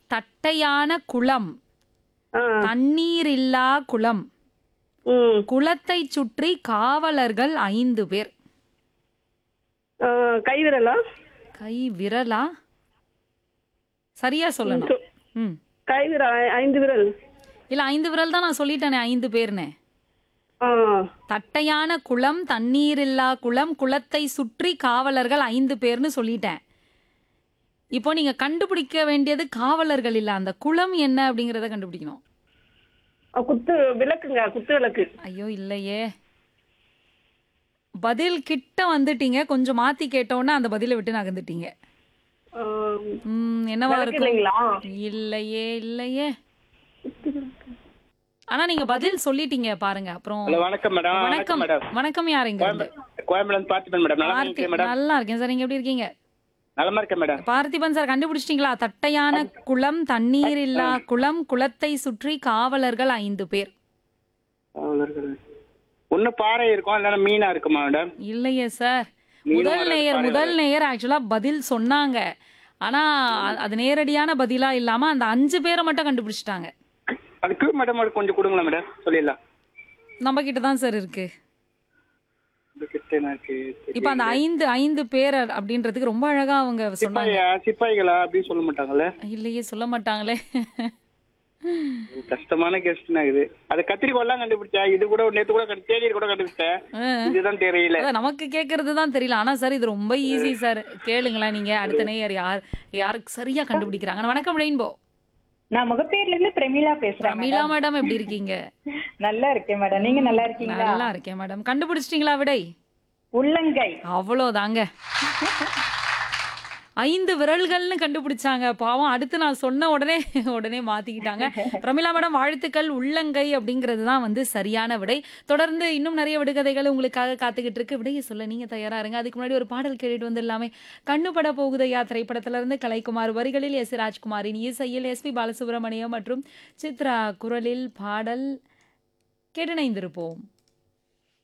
தட்டையான குளம் ஆ தண்ணீர் இல்லா குளம் ம் குளத்தை சுற்றி காவலர்கள் ஐந்து பேர் ஆ, கை விரலா கை விரலா சரியா சொல்லணும் சொ- ம் கை விரல் ஐ- ஐந்து விரல் இல்ல ஐந்து விரல் தான் நான் சொல்லிட்டேனே ஐந்து பேர்னு ஆ தட்டையான குளம் தண்ணீர் இல்லா குளம் குளத்தை சுற்றி காவலர்கள் ஐந்து பேர்னு சொல்லிட்டேன் இப்போ நீங்க கண்டுபிடிக்க வேண்டியது காவலர்கள் இல்ல அந்த குளம் என்ன அப்படிங்கறத கண்டுபிடிக்கணும் ஆ, குத்து விளக்குங்க குத்து விளக்கு ஐயோ இல்லையே பதில் கிட்ட வந்துட்டீங்க கொஞ்சம் மாத்தி கேட்டோன்னே அந்த பதிலை விட்டு நகர்ந்துட்டீங்க ஆ, ம், என்னவா விளக்கு இருக்கும் இல்லைங்களா இல்லையே இல்லையே ஆனா நீங்க பதில் சொல்லிட்டீங்க பாருங்க அப்புறம் ஹலோ வணக்கம் மேடம் வணக்கம் மேடம் வணக்கம் யார் இங்க இருந்து கோயம்புலேருந்து பார்த்திபன் மேடம் நல்லா பார்த்தி- இருக்கீங்க மேடம் நல்லா இருக்கேன் சார் நீங்க எப்படி இருக்கீங்க நலமா இருக்கேன் மேடம் பார்த்திபன் சார் கண்டுபிடிச்சிட்டீங்களா தட்டையான குளம் தண்ணீர் இல்லா குளம் குளத்தை சுற்றி காவலர்கள் ஐந்து பேர் ஒண்ணு பாறை இருக்கும் இல்லைன்னா மீனா இருக்குமா மேடம் இல்லையே சார் மீனும் முதல் வராது, நேயர் பாறை முதல் நேயர் ஆக்சுவலா பதில் சொன்னாங்க ஆனா அ- அது நேரடியான பதிலா இல்லாம அந்த அஞ்சு பேரை மட்டும் கண்டுபிடிச்சிட்டாங்க அது கியூ மேடம் அது கொஞ்சம் கொடுங்களேன் மேடம் சொல்லிடலாம் நம்ம கிட்ட தான் சார் இருக்கு இது கிட்ட எனக்கு தெரியல. இப்ப அந்த ஐந்து ஐந்து பேர் அப்படின்றதுக்கு ரொம்ப அழகா அவங்க சொன்னாங்க சிப்பாயா சிப்பாய்களா அப்படின்னு சொல்ல மாட்டாங்கல்ல இல்லையே சொல்ல மாட்டாங்களே கஷ்டமான கெஸ்ட்னா இது அது கத்திரிக்கோல்லாம் கண்டுபிடிச்சேன் இது கூட நேத்து கூட கண்டு- தேநீர் கூட கண்டுபிடிச்சேன் ஆ. இதுதான் தெரியல அதான் நமக்கு கேட்கறது தான் தெரியல ஆனா சார் இது ரொம்ப ஈஸி சார் கேளுங்களேன் நீங்க அடுத்த நேயர் யார் யாருக்கு சரியா கண்டுபிடிக்கிறாங்க வணக்கம் ரெயின்போ நான் முகப்பேர்ல இருந்து பிரமிளா பேசுறேன் ரமீலா மேடம் எப்படி இருக்கீங்க நல்லா இருக்கேன் மேடம் நீங்க நல்லா இருக்கீங்களா நல்லா இருக்கேன் மேடம் கண்டுபிடிச்சிட்டீங்களா விடை உள்ளங்கை அவ்வளோதாங்க ஐந்து விரல்கள்னு கண்டுபிடிச்சாங்க பாவம் அடுத்து நான் சொன்ன உடனே உடனே மாத்திக்கிட்டாங்க பிரமிளா மேடம் வாழ்த்துக்கள் உள்ளங்கை அப்படிங்கிறது தான் வந்து சரியான விடை தொடர்ந்து இன்னும் நிறைய விடுகதைகள் உங்களுக்காக காத்துக்கிட்டு இருக்கு விடையை சொல்ல நீங்க தயாரா இருங்க அதுக்கு முன்னாடி ஒரு பாடல் கேட்டுட்டு வந்துடலாமே கண்ணுபட போகுதையா திரைப்படத்துல இருந்து கலைக்குமார் வரிகளில் எஸ் ராஜ்குமாரின் இசையில் எஸ்பி பாலசுப்ரமணியம் மற்றும் சித்ரா குரலில் பாடல் கேட்டிணைந்திருப்போம்